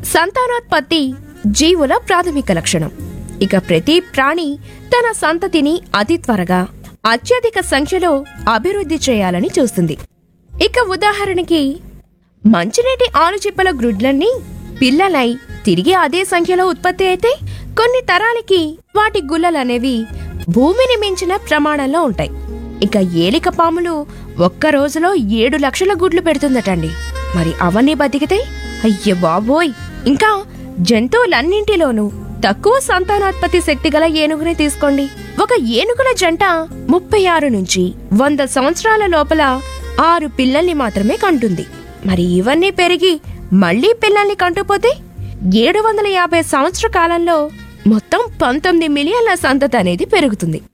సంతానోత్పత్తి జీవుల ప్రాథమిక లక్షణం ఇక ప్రతి ప్రాణి తన సంతతిని అతి త్వరగా అత్యధిక సంఖ్యలో అభివృద్ధి చేయాలని చూస్తుంది ఇక ఉదాహరణకి మంచినీటి ఆలుచిప్పల గ్రుడ్లన్నీ పిల్లలై తిరిగి అదే సంఖ్యలో ఉత్పత్తి అయితే కొన్ని తరాలకి వాటి గుల్లలనేవి భూమిని మించిన ప్రమాణంలో ఉంటాయి ఇక ఏలిక పాములు ఒక్క రోజులో ఏడు లక్షల గుడ్లు పెడుతుందటండి మరి అవన్నీ బతికితే అయ్య బాబోయ్ ఇంకా జంతువులన్నింటిలోనూ తక్కువ సంతానోత్పత్తి శక్తి గల ఏనుగుని తీసుకోండి ఒక ఏనుగుల జంట ముప్పై ఆరు నుంచి వంద సంవత్సరాల లోపల ఆరు పిల్లల్ని మాత్రమే కంటుంది మరి ఇవన్నీ పెరిగి మళ్ళీ పిల్లల్ని కంటుపోతే ఏడు వందల యాభై సంవత్సర కాలంలో మొత్తం పంతొమ్మిది మిలియన్ల సంతతి అనేది పెరుగుతుంది